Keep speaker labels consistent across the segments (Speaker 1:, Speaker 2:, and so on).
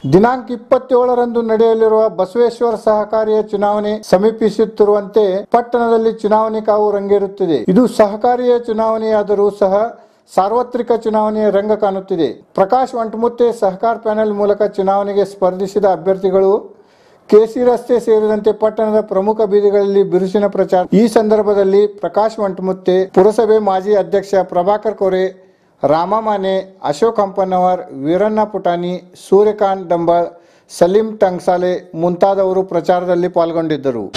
Speaker 1: ದಿನಾಂಕ ಇಪ್ಪತ್ತೇಳರಂದು ನಡೆಯಲಿರುವ ಬಸವೇಶ್ವರ ಸಹಕಾರಿಯ ಚುನಾವಣೆ ಸಮೀಪಿಸುತ್ತಿರುವಂತೆ ಪಟ್ಟಣದಲ್ಲಿ ಚುನಾವಣೆ ಕಾವು ರಂಗೇರುತ್ತಿದೆ ಇದು ಸಹಕಾರಿಯ ಚುನಾವಣೆಯಾದರೂ ಸಹ ಸಾರ್ವತ್ರಿಕ ಚುನಾವಣೆಯ ರಂಗ ಕಾಣುತ್ತಿದೆ ಪ್ರಕಾಶ್ವಂಟಮುತ್ತೆ ಸಹಕಾರ ಪ್ಯಾನೆಲ್ ಮೂಲಕ ಚುನಾವಣೆಗೆ ಸ್ಪರ್ಧಿಸಿದ ಅಭ್ಯರ್ಥಿಗಳು ಕೆಸಿ ರಸ್ತೆ ಸೇರಿದಂತೆ ಪಟ್ಟಣದ ಪ್ರಮುಖ ಬೀದಿಗಳಲ್ಲಿ ಬಿರುಸಿನ ಪ್ರಚಾರ ಈ ಸಂದರ್ಭದಲ್ಲಿ ಪ್ರಕಾಶ್ ವಂಟಮುತ್ತೆ ಪುರಸಭೆ ಮಾಜಿ ಅಧ್ಯಕ್ಷ ಪ್ರಭಾಕರ್ ಕೋರೆ ರಾಮ ಮಾನೆ ಅಶೋಕ್ ಹಂಪನ್ನವರ್ ವೀರಣ್ಣ ಪುಟಾಣಿ ಸೂರ್ಯಕಾಂತ್ ಡಂಬಾಳ್ ಸಲೀಂ ಟಂಗ್ಸಾಲೆ ಮುಂತಾದವರು ಪ್ರಚಾರದಲ್ಲಿ ಪಾಲ್ಗೊಂಡಿದ್ದರು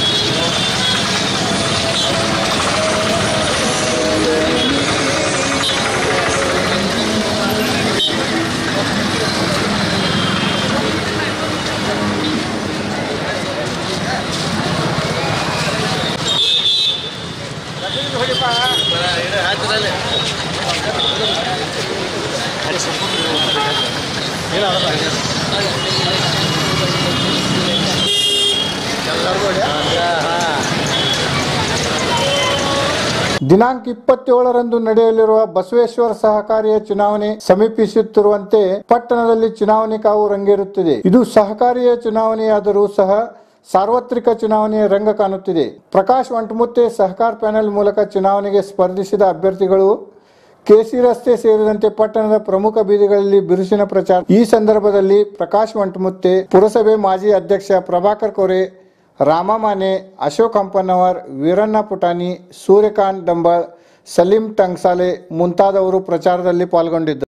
Speaker 1: ದಿನಾಂಕ ಇಪ್ಪತ್ತೇಳರಂದು ನಡೆಯಲಿರುವ ಬಸವೇಶ್ವರ ಸಹಕಾರಿಯ ಚುನಾವಣೆ ಸಮೀಪಿಸುತ್ತಿರುವಂತೆ ಪಟ್ಟಣದಲ್ಲಿ ಚುನಾವಣೆ ಕಾವು ರಂಗೇರುತ್ತಿದೆ ಇದು ಸಹಕಾರಿಯ ಚುನಾವಣೆಯಾದರೂ ಸಹ ಸಾರ್ವತ್ರಿಕ ಚುನಾವಣೆಯ ರಂಗ ಕಾಣುತ್ತಿದೆ ಪ್ರಕಾಶ್ವಂಟಮುತ್ತೆ ಸಹಕಾರ ಪ್ಯಾನೆಲ್ ಮೂಲಕ ಚುನಾವಣೆಗೆ ಸ್ಪರ್ಧಿಸಿದ ಅಭ್ಯರ್ಥಿಗಳು ಕೆಸಿ ರಸ್ತೆ ಸೇರಿದಂತೆ ಪಟ್ಟಣದ ಪ್ರಮುಖ ಬೀದಿಗಳಲ್ಲಿ ಬಿರುಸಿನ ಪ್ರಚಾರ ಈ ಸಂದರ್ಭದಲ್ಲಿ ಪ್ರಕಾಶ್ವಂಟಮುತ್ತೆ ಪುರಸಭೆ ಮಾಜಿ ಅಧ್ಯಕ್ಷ ಪ್ರಭಾಕರ್ ಕೋರೆ ರಾಮ ಮಾನೆ ಅಶೋಕ್ ಹಂಪನ್ನವರ್ ವೀರಣ್ಣ ಪುಟಾಣಿ ಸೂರ್ಯಕಾಂತ್ ಡಂಬಾಳ್ ಸಲೀಂ ಟಂಗ್ಸಾಲೆ ಮುಂತಾದವರು ಪ್ರಚಾರದಲ್ಲಿ ಪಾಲ್ಗೊಂಡಿದ್ದರು